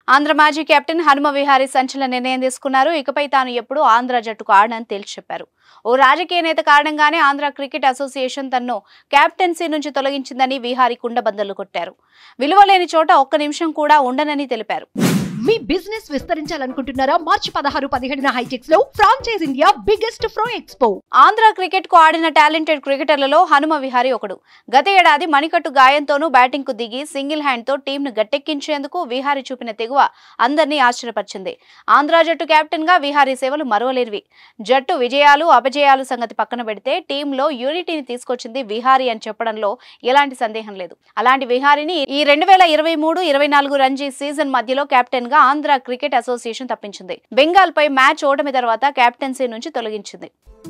ఆంధ్ర మాజీ కెప్టెన్ హనుమ విహారీ సంచలన నిర్ణయం తీసుకున్నారు ఇకపై తాను ఎప్పుడూ ఆంధ్ర జట్టుకు ఆడనని తేల్చి చెప్పారు ఓ రాజకీయ నేత కారణంగానే ఆంధ్ర క్రికెట్ అసోసియేషన్ తన్ను కెప్టెన్సీ నుంచి తొలగించిందని విహారీ కుండబద్దలు కొట్టారు విలువ లేని చోట ఒక్క నిమిషం కూడా ఉండనని తెలిపారు మీ బిజినెస్ విస్తరించాలనుకుంటున్నారా మార్చి పదహారు పదిహేడున హైటెక్స్ లో ఫ్రాంచైజ్ ఇండియా బిగ్గెస్ట్ ఫ్రో ఎక్స్పో ఆంధ్ర క్రికెట్ కు ఆడిన టాలెంటెడ్ క్రికెటర్లలో హనుమ విహారీ ఒకడు గత ఏడాది మణికట్టు గాయంతోనూ బ్యాటింగ్ కు దిగి సింగిల్ హ్యాండ్ తో టీంను గట్టెక్కించేందుకు విహారీ చూపిన తెగువ అందరినీ ఆశ్చర్యపరిచింది ఆంధ్ర జట్టు కెప్టెన్ గా విహారీ సేవలు మరువలేనివి జట్టు విజయాలు అపజయాలు సంగతి పక్కన పెడితే టీంలో యూనిటీని తీసుకొచ్చింది విహారీ అని చెప్పడంలో ఎలాంటి సందేహం లేదు అలాంటి విహారీని ఈ రెండు వేల ఇరవై మూడు ఇరవై నాలుగు రంజీ సీజన్ మధ్యలో కెప్టెన్ గా ఆంధ్ర క్రికెట్ అసోసియేషన్ తప్పించింది బెంగాల్ పై మ్యాచ్ ఓటమి తర్వాత కెప్టెన్సీ నుంచి తొలగించింది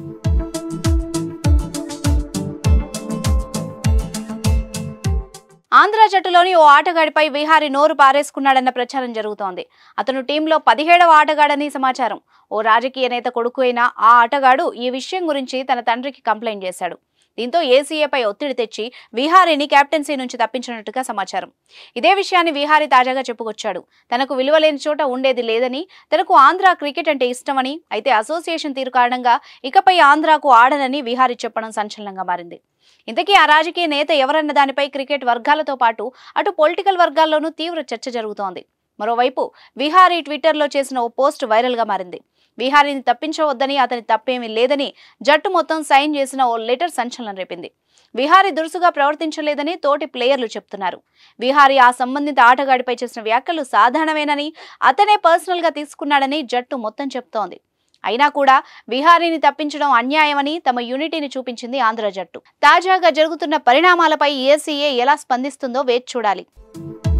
ఆంధ్ర జట్టులోని ఓ ఆటగాడిపై విహారీ నోరు పారేసుకున్నాడన్న ప్రచారం జరుగుతోంది అతను టీంలో పదిహేడవ ఆటగాడని సమాచారం ఓ రాజకీయ నేత కొడుకు అయిన ఆ ఆటగాడు ఈ విషయం గురించి తన తండ్రికి కంప్లైంట్ చేశాడు దీంతో ఏసీఏపై ఒత్తిడి తెచ్చి విహారీని కెప్టెన్సీ నుంచి తప్పించినట్టుగా సమాచారం ఇదే విషయాన్ని విహారీ తాజాగా చెప్పుకొచ్చాడు తనకు విలువలేని చోట ఉండేది లేదని తనకు ఆంధ్ర క్రికెట్ అంటే ఇష్టమని అయితే అసోసియేషన్ తీరు కారణంగా ఇకపై ఆంధ్రాకు ఆడనని విహారీ చెప్పడం సంచలనంగా మారింది ఇంతకీ ఆ రాజకీయ నేత ఎవరన్న దానిపై క్రికెట్ వర్గాలతో పాటు అటు పొలిటికల్ వర్గాల్లోనూ తీవ్ర చర్చ జరుగుతోంది మరోవైపు విహారీ ట్విట్టర్లో చేసిన ఓ పోస్ట్ వైరల్గా మారింది విహారీని తప్పించవద్దని అతని తప్పేమీ లేదని జట్టు మొత్తం సైన్ చేసిన ఓ లెటర్ సంచలనం రేపింది విహారీ దురుసుగా ప్రవర్తించలేదని తోటి ప్లేయర్లు చెప్తున్నారు విహారీ ఆ సంబంధిత ఆటగాడిపై చేసిన వ్యాఖ్యలు సాధారణమేనని అతనే పర్సనల్ గా తీసుకున్నాడని జట్టు మొత్తం చెప్తోంది అయినా కూడా విహారీని తప్పించడం అన్యాయమని తమ యూనిటీని చూపించింది ఆంధ్ర జట్టు తాజాగా జరుగుతున్న పరిణామాలపై ఏసీఏ ఎలా స్పందిస్తుందో వేచి చూడాలి